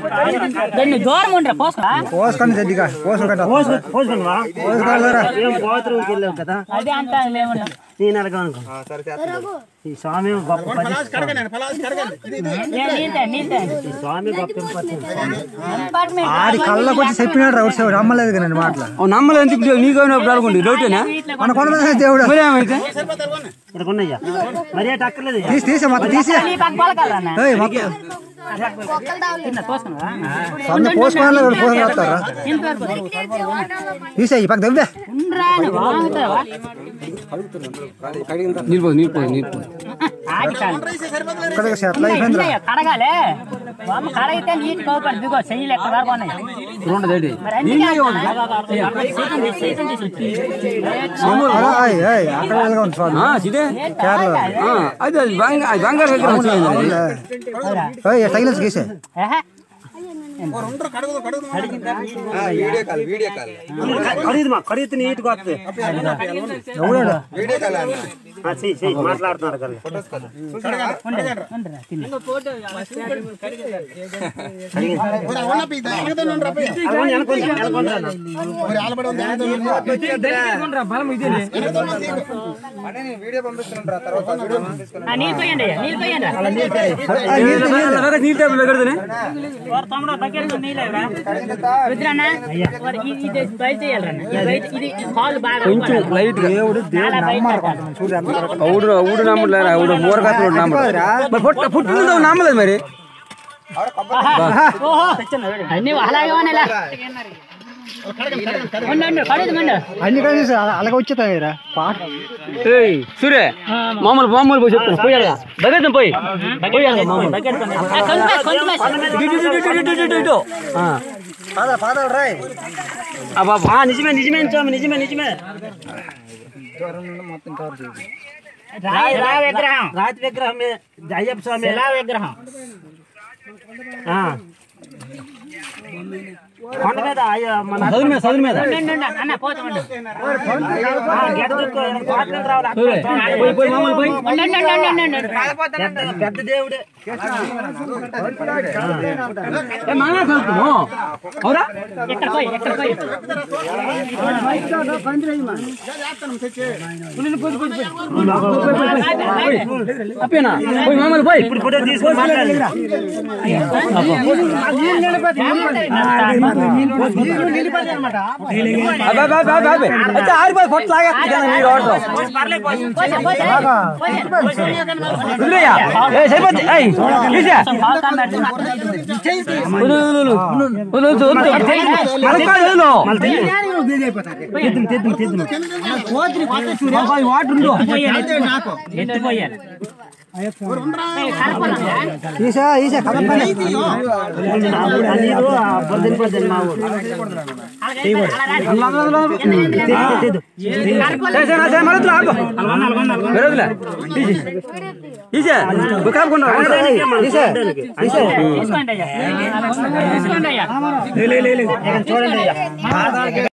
దాన్ని దూరం ఉండరా పోసుకో పోసుకొని జడ్డిగా పోసుకుంటా పోసుకున్నావా పోసుకోవాలరా ఏం బాత్రూమ్కి వెళ్ళావు కదా అదే అంతా లేకుండా నేను అలాగా అనుకో ఈ స్వామి గొప్ప పని నీతే నీతే ఈ స్వామి గొప్ప పని ఆడి కళ్ళకు వచ్చి చెప్పినాడు రా వచ్చేవాడు నమ్మలేదు కానీ మాటలు నమ్మలేదు ఎందుకు నీకు అనుకోండి డౌటేనా మన కొంతమంది దేవుడు మరి ఏమైతే ఇక్కడ ఉన్నాయ్యా మరి అటు అక్కర్లేదు తీసి తీసే మొత్తం తీసే నీ పక్క పలకాలన్నా ఏయ్, మొత్తం తిన్న పోసుకున్నా సొంత పోసుకోవాలి పోసుకొని వస్తారా తీసే ఈ పక్క దవ్వే ఉండరా నువ్వు వాగుతావా? నీళ్ళు పోదు నీళ్ళు పోదు నీళ్ళు పోదు ఆడి కాదు ఇక్కడ సెటిల్ అయిపోయింది ఉన్నాయి, కడగాలే బామ్మ కడగితే నీటి కోపడి దిగో చెయ్యి లెక్క వరకు ఉన్నాయి రెండు ఏంటి మరి అన్ని సీతం తీసి, సీతం తీసి. అక్కడ వెళ్ళగా ఉంది స్వామి ఇదే కేరళ అది అది బంగారు అది బంగారు విగ్రహం వచ్చింది అది. ఏయ్ టైలర్స్ గీసే ఏహే. కడిగి మా కడిగితే నీట్గా వస్తుంది ఎవడాడు ఆ, చెయ్యి చెయ్యి మాట్లాడుతున్నారు కదా ఉండరా, తిను. అనుకోండి, అనుకోండి, అనుకోండి అన్న. ఆ, నీళ్ళు పోయండి అయ్యా, నీళ్ళు పోయండి రా. అలాగే నీళ్ళు టేబుల్ పెడతానే వారు తమ్ముడు బకెట్ నీళ్ళు ఇవ్వరా? రుద్రన్న, వారు ఈ- ఇది బయట చేయాలన్న. ఇది బయట- ఇది కాలు బాగా కొంచెం లైట్ గా చాలా బయట పెట్టాలి. ఊడు ఊడు నమ్మలేరా ఊడు మూరగాత్ర నమ్మలేదు మరి పుట్ట పుట్టిన నమ్మలేదు మరి ఓహో అన్ని అలాగే ఉన్నాయిలే. ఉండు, ఉండు, కడుగుదు, ఉండు. అన్ని కలిసి అలాగే వచ్చేతాయి రా పాట ఏయ్ సూర్య మామూలు మామూలు పోయి చెప్తాను పోయాడుగా దగ్గర పోయి పోయాడుగా మామూలు బకెట్ కొంచెం. ఆ, కొంచెం, కొంచెం. ఇటు, ఇటు, ఇటు, ఇటు, ఇటు, ఇటు. ఆ. పాదాలు పాదాలు రాయ్ అబ్బా, ఆ, నిజమే నిజమే స్వామి నిజమే నిజమే రాయి రా విగ్రహం రాతి విగ్రహం అయ్యప్ప స్వామి శిలా విగ్రహం ఆ. కొండ మీద అయ్య మన చదువు మీద చదువు మీద ఉండు, ఉండు, ఉండు. అన్న పోతాం ఉండు. ఆ, గెడ్డ దుక్కు, పాటలు రావాలి అక్కడ. సూర్య, పోయి పోయి మామూలు పోయి ఉండు, ఉండు, ఉండు, ఉండు, ఉండు, ఉండు. పెద్ద- పెద్ద దేవుడే ఏ, మామూలు కలుపుతాము అవురా ఎక్కడ పోయి ఎక్కడ పోయి అప్పేనా పోయి మామూలు పోయి ఇప్పుడు ఫోటో తీసుకొని మాట్లాడాలి అబ్బా, అబ్బా, అబ్బా, అబ్బా. అయితే ఆరిపోయి పొట్టు లాగేస్తుంది కదా మీరు ఆర్డర్ వదిలేయ్య. ఏ, సరిపోద్ది. ఏయ్, తీసే. వదిలు, వదిలు, వదిలు. వదిలు, వదిలు, వదిలు. మలక్కాడు వదిలు. అబ్బా, ఈ వాటర్ ఉందో. ఎత్తిపోయారు ఈసా ఈసా కదపని నీరు ఆ బురదని పోతుంది మా ఊరు ఏ, సరే, సరే, మరి వదిలు, ఆపు. మరి వదిలే. తీసి. తీసే. ఒక కాపుకుండా. ఈసా ఈసా తీసుకోండి అయ్యా తీసుకోండి అయ్యా చూడండి అయ్యా